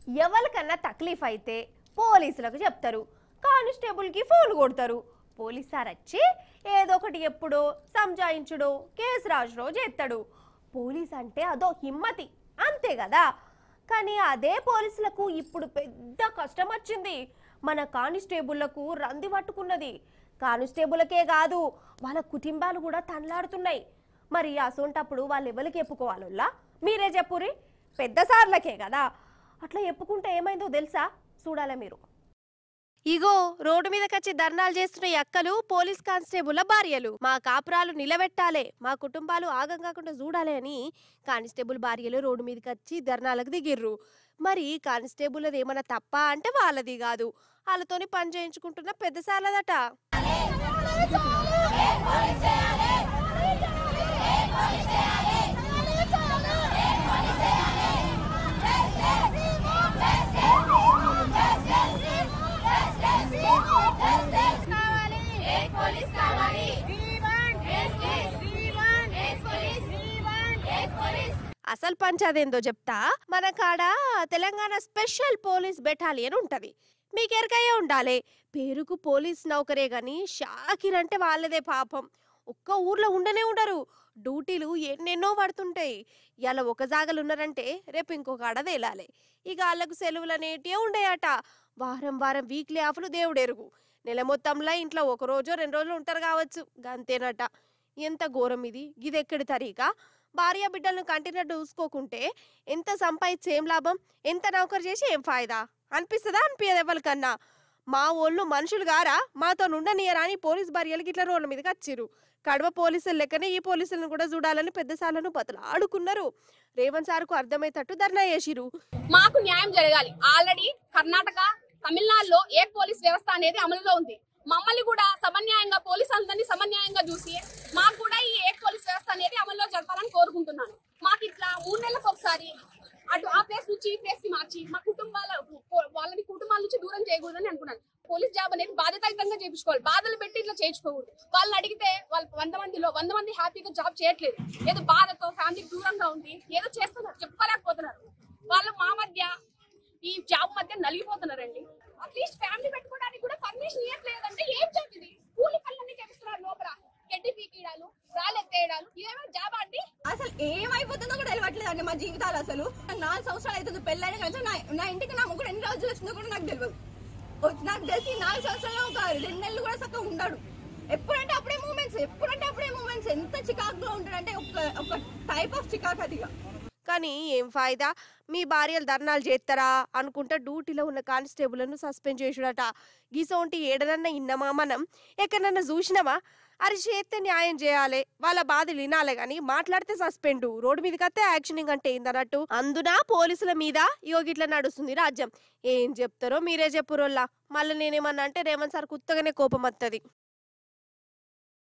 ఎవరికన్నా తక్లీఫ్ అయితే పోలీసులకు చెప్తారు కానిస్టేబుల్కి ఫోన్ కొడతారు పోలీస్ సార్ వచ్చి ఏదో ఒకటి ఎప్పుడో సంజాయించుడో కేసు రాజుడో చేస్తాడు పోలీస్ అంటే అదో హిమ్మతి అంతే కదా కానీ అదే పోలీసులకు ఇప్పుడు పెద్ద కష్టం వచ్చింది మన కానిస్టేబుళ్లకు రంది పట్టుకున్నది కానిస్టేబుల్కే కాదు వాళ్ళ కుటుంబాలు కూడా తనలాడుతున్నాయి మరి అసోంటప్పుడు వాళ్ళు ఎవరికి చెప్పుకోవాలల్లా మీరే చెప్పురి పెద్ద సార్లకే కదా అట్లా చెప్పుకుంటే ఏమైందో తెలుసా చూడాలా మీరు ఇగో రోడ్డు మీదకి వచ్చి ధర్నాలు చేస్తున్న ఈ అక్కలు పోలీస్ కానిస్టేబుల్ భార్యలు మా కాపురాలు నిలబెట్టాలే మా కుటుంబాలు ఆగం కాకుండా చూడాలి అని కానిస్టేబుల్ భార్యలు రోడ్డు మీదకి వచ్చి ధర్నాలకు దిగిర్రు మరి కానిస్టేబుల్ అది ఏమన్నా తప్ప అంటే వాళ్ళది కాదు వాళ్ళతోని పని చేయించుకుంటున్న పెద్ద సార్లదట అసలు పంచాదేందో చెప్తా మన కాడ తెలంగాణ స్పెషల్ పోలీస్ బెటాలియన్ ఉంటది మీకు ఎరకయ్యే ఉండాలి పేరుకు పోలీస్ నౌకరే గాని షాకిర్ అంటే వాళ్ళదే పాపం ఒక్క ఊర్లో ఉండనే ఉండరు డ్యూటీలు ఎన్నెన్నో పడుతుంటాయి ఇలా ఒక జాగలు ఉన్నారంటే రేపు ఇంకొక ఆడ తేలాలి ఇక వాళ్ళకు సెలవులు అనేటివే ఉండేయట వారం వారం వీక్లీ ఆఫ్లు దేవుడెరుగు నెల మొత్తంలో ఇంట్లో ఒక రోజు రెండు రోజులు ఉంటారు కావచ్చు గంతేనట ఎంత ఘోరం ఇది ఇది ఎక్కడి తరీకా భార్య బిడ్డలను కంటినట్టు చూసుకోకుంటే ఎంత సంపాదించి ఏం లాభం ఎంత నౌకరు చేసి ఏం ఫాయిదా అనిపిస్తుందా అనిపించదు ఎవరికన్నా మా ఓళ్ళు మనుషులు గారా మాతో ఉండనియరా అని పోలీస్ భార్యలకి ఇట్లా రోడ్ల మీదకి వచ్చిర్రు కడవ పోలీసులు లెక్కనే ఈ పోలీసులను కూడా చూడాలని పెద్ద సార్లను బతులు ఆడుకున్నారు రేవంత్ సార్కు అర్థమయ్యేటట్టు ధర్నా చేసిరు మాకు న్యాయం జరగాలి ఆల్రెడీ కర్ణాటక తమిళనాడులో ఏ పోలీస్ వ్యవస్థ అనేది అమలులో ఉంది మమ్మల్ని కూడా సమన్యాయంగా పోలీస్ అందరినీ సమన్యాయంగా చూసి మాకు కూడా ఈ ఏ పోలీస్ వ్యవస్థ అనేది అమల్లో జరపాలని కోరుకుంటున్నాను మాకు ఇట్లా మూడు నెలలకు ఒకసారి అటు ఆ ప్లేస్ నుంచి ఈ ప్లేస్ కి మార్చి మా కుటుంబాల వాళ్ళని కుటుంబాల నుంచి దూరం చేయకూడదని అనుకున్నాను పోలీస్ జాబ్ అనేది బాధ్యతాయుతంగా చేయించుకోవాలి బాధలు పెట్టి ఇట్లా చేయించుకోకూడదు వాళ్ళని అడిగితే వాళ్ళు వంద మందిలో వంద మంది హ్యాపీగా జాబ్ చేయట్లేదు ఏదో బాధతో ఫ్యామిలీకి దూరంగా ఉండి ఏదో చేస్తున్నారు చెప్పుకోలేకపోతున్నారు వాళ్ళు మా మధ్య ఈ జాబ్ మధ్య నలిగిపోతున్నారండి అట్లీస్ట్ ఫ్యామిలీ పెట్టుకోవడానికి కూడా పర్మిషన్ ఇవ్వట్లేదంటే ఏం జాబ్ ఇది కూలి పనులన్నీ చేపిస్తున్నారు లోపల గడ్డి పీకియడాలు రాళ్ళెత్తేయడాలు ఇదేమో జాబ్ అండి అసలు ఏమైపోతుందో కూడా తెలియట్లేదు అండి మా జీవితాలు అసలు నాకు నాలుగు సంవత్సరాలు అవుతుంది పెళ్ళైన కానీ నా నా ఇంటికి నా ముగ్గురు ఎన్ని రోజులు వచ్చిందో కూడా నాకు తెలియదు ఓ- నాకు తెలిసి నాలుగు సంవత్సరాలు ఒక రెండు నెలలు కూడా చక్కగా ఉండడు ఎప్పుడంటే అప్పుడే మూమెంట్స్ ఎప్పుడంటే అప్పుడే మూమెంట్స్ ఎంత చికాకులో ఉంటాడంటే ఒక ఒక టైప్ ఆఫ్ చికాకు అది ఇక. కానీ ఏం ఫాయిదా మీ భార్యలు ధర్నాలు చేస్తారా అనుకుంటా డ్యూటీలో ఉన్న కానిస్టేబుల్ను సస్పెండ్ చేసుడట గీసోంటి ఏడనన్నా ఇన్నమా మనం ఎక్కడన్నా చూసినామా అరి చేస్తే న్యాయం చేయాలి వాళ్ళ బాధలు వినాలి కానీ మాట్లాడితే సస్పెండ్ రోడ్డు మీదకి వస్తే యాక్షనింగ్ అంటే ఏందన్నట్టు అందున పోలీసుల మీద ఇగో గిట్ల నడుస్తుంది రాజ్యం ఏం చెప్తారో మీరే చెప్పురోల్లా మళ్ళీ నేనేమన్నా అంటే రేవంత్ సార్ కుత్తగానే కోపం వస్తుంది